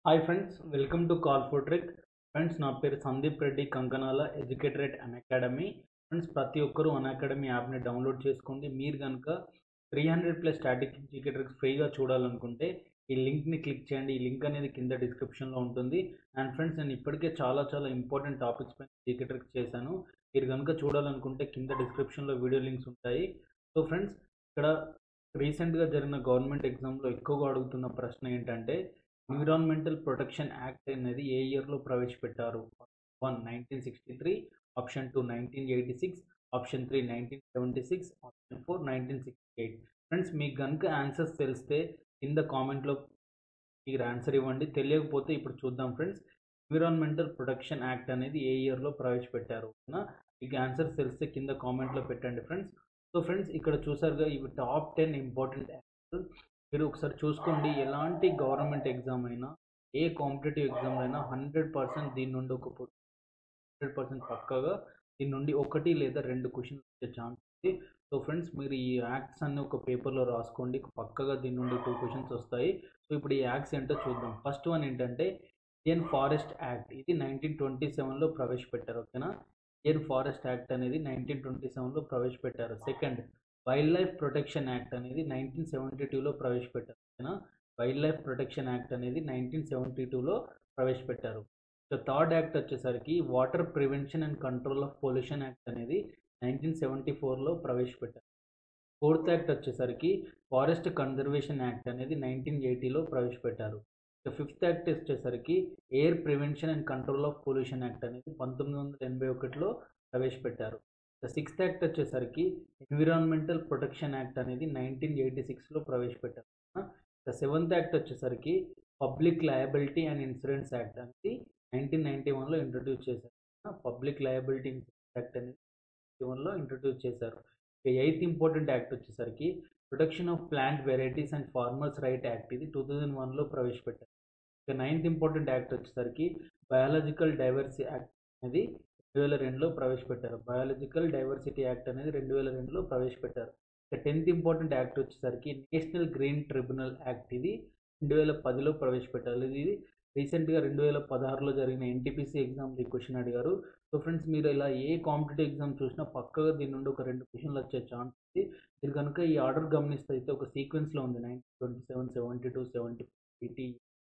hi friends welcome to call for trick friends నా పేరు Sandeep Reddy Kankanala educated Unacademy friends ప్రతి ఒక్కరూ అన్ అకాడమీ యాప్ని డౌన్లోడ్ చేసుకోండి మీరు కనుక three hundred plus static G K tricks ఫ్రీగా చూడాలనుకుంటే ఈ లింక్ని క్లిక్ చేయండి ఈ లింక్ అనేది కింద డిస్క్రిప్షన్లో ఉంటుంది అండ్ ఫ్రెండ్స్ నేను ఇప్పటికే చాలా చాలా ఇంపార్టెంట్ టాపిక్స్ పైన జీకేట్రిక్స్ చేశాను మీరు కనుక చూడాలనుకుంటే కింద డిస్క్రిప్షన్లో వీడియో లింక్స్ ఉంటాయి సో ఫ్రెండ్స్ ఇక్కడ రీసెంట్గా జరిగిన గవర్నమెంట్ ఎగ్జామ్లో ఎక్కువగా అడుగుతున్న ప్రశ్న ఏంటంటే ఎన్విరాన్మెంటల్ ప్రొటెక్షన్ యాక్ట్ అనేది ఏ ఇయర్లో ప్రవేశపెట్టారు one nineteen sixty three option two nineteen eighty six option three nineteen seventy six option four nineteen sixty eight friends మీకు కనుక ఆన్సర్స్ తెలిస్తే కింద కామెంట్లో మీరు ఆన్సర్ ఇవ్వండి తెలియకపోతే ఇప్పుడు చూద్దాం ఫ్రెండ్స్ ఎన్విరాన్మెంటల్ ప్రొటెక్షన్ యాక్ట్ అనేది ఏ ఇయర్లో ప్రవేశపెట్టారు ఓకేనా మీకు ఆన్సర్స్ తెలిస్తే కింద కామెంట్లో పెట్టండి ఫ్రెండ్స్ సో ఫ్రెండ్స్ ఇక్కడ చూసారుగా ఇవి టాప్ టెన్ ఇంపార్టెంట్ యాక్ట్స్ మీరు ఒకసారి చూసుకోండి ఎలాంటి గవర్నమెంట్ ఎగ్జామ్ అయినా ఏ కాంపిటేటివ్ ఎగ్జామ్ అయినా హండ్రెడ్ పర్సెంట్ దీని నుండి ఒక హండ్రెడ్ పర్సెంట్ పక్కాగా దీని నుండి ఒకటి లేదా రెండు క్వశ్చన్స్ వచ్చే ఛాన్స్ ఉంది సో ఫ్రెండ్స్ మీరు ఈ యాక్ట్స్ అన్ని ఒక పేపర్లో రాసుకోండి పక్కగా దీని నుండి టూ క్వశ్చన్స్ వస్తాయి సో ఇప్పుడు ఈ యాక్ట్స్ ఏంటో చూద్దాం ఫస్ట్ వన్ ఏంటంటే ఇండియన్ ఫారెస్ట్ యాక్ట్ ఇది నైన్టీన్ ట్వంటీ సెవెన్లో ప్రవేశపెట్టారు ఓకేనా ఇండియన్ ఫారెస్ట్ యాక్ట్ అనేది నైన్టీన్ ట్వంటీ సెవెన్లో ప్రవేశపెట్టారు second wildlife protection act అనేది నైన్టీన్ సెవెంటీ టూలో ప్రవేశపెట్టారు ఓకేనా వైల్డ్ లైఫ్ ప్రొటెక్షన్ యాక్ట్ అనేది నైన్టీన్ సెవెంటీ టూలో ప్రవేశపెట్టారు సో థర్డ్ యాక్ట్ వచ్చేసరికి water prevention and control of pollution act అనేది నైన్టీన్ సెవెంటీ ఫోర్లో ప్రవేశపెట్టారు ఫోర్త్ యాక్ట్ వచ్చేసరికి ఫారెస్ట్ కన్జర్వేషన్ యాక్ట్ అనేది నైన్టీన్ ఎయిటీలో ప్రవేశపెట్టారు ఇక ఫిఫ్త్ యాక్ట్ వచ్చేసరికి air prevention and control of pollution act అనేది పంతొమ్మిది వందల ఎనభై ఒకటిలో ప్రవేశపెట్టారు ఇక సిక్స్త్ యాక్ట్ వచ్చేసరికి ఎన్విరాన్మెంటల్ ప్రొటెక్షన్ యాక్ట్ అనేది నైన్టీన్ ఎయిటీ సిక్స్లో ప్రవేశపెట్టారు ఇక సెవెంత్ యాక్ట్ వచ్చేసరికి public liability and insurance act అనేది నైన్టీన్ నైన్టీ వన్లో ఇంట్రడ్యూస్ చేశారు పబ్లిక్ లయబిలిటీ ఇన్సూరెన్స్ యాక్ట్ అనేది వన్లో ఇంట్రడ్యూస్ చేశారు ఇక ఎయిత్ ఇంపార్టెంట్ యాక్ట్ వచ్చేసరికి protection of plant varieties and farmers right act ఇది టూ థౌజండ్ వన్లో ప్రవేశపెట్టారు ఇక నైన్త్ ఇంపార్టెంట్ యాక్ట్ వచ్చేసరికి బయాలజికల్ డైవర్సిటీ యాక్ట్ అనేది రెండు వేల రెండులో ప్రవేశపెట్టారు బయాలజికల్ డైవర్సిటీ యాక్ట్ అనేది రెండు వేల రెండులో ప్రవేశపెట్టారు ఇక టెన్త్ ఇంపార్టెంట్ యాక్ట్ వచ్చేసరికి నేషనల్ గ్రీన్ ట్రిబ్యునల్ యాక్ట్ ఇది రెండు వేల పదిలో ప్రవేశపెట్టారు ఇది రీసెంట్గా రెండు వేల పదహారులో జరిగిన ఎన్టీపీసీ ఎగ్జామ్ ఈ క్వశ్చన్ అడిగారు సో ఫ్రెండ్స్ మీరు ఇలా ఏ కాంపిటేటివ్ ఎగ్జామ్ చూసినా పక్కగా దీని నుండి ఒక రెండు క్వశ్చన్లు వచ్చే ఛాన్స్ ఉంది మీరు కనుక ఈ ఆర్డర్ గమనిస్తే అయితే ఒక సీక్వెన్స్లో ఉంది nineteen twenty seven seventy two seventy eighty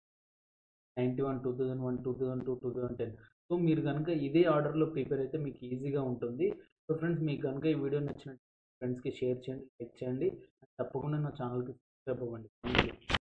ninety one two thousand one two thousand two two thousand ten so మీరు కనుక ఇదే ఆర్డర్లో ప్రిపేర్ అయితే మీకు ఈజీగా ఉంటుంది సో ఫ్రెండ్స్ మీకు కనుక ఈ వీడియో నచ్చిన ఫ్రెండ్స్కి షేర్ చేయండి లైక్ చేయండి తప్పకుండా నా ఛానల్కి సబ్స్క్రైబ్ అవ్వండి థ్యాంక్ యూ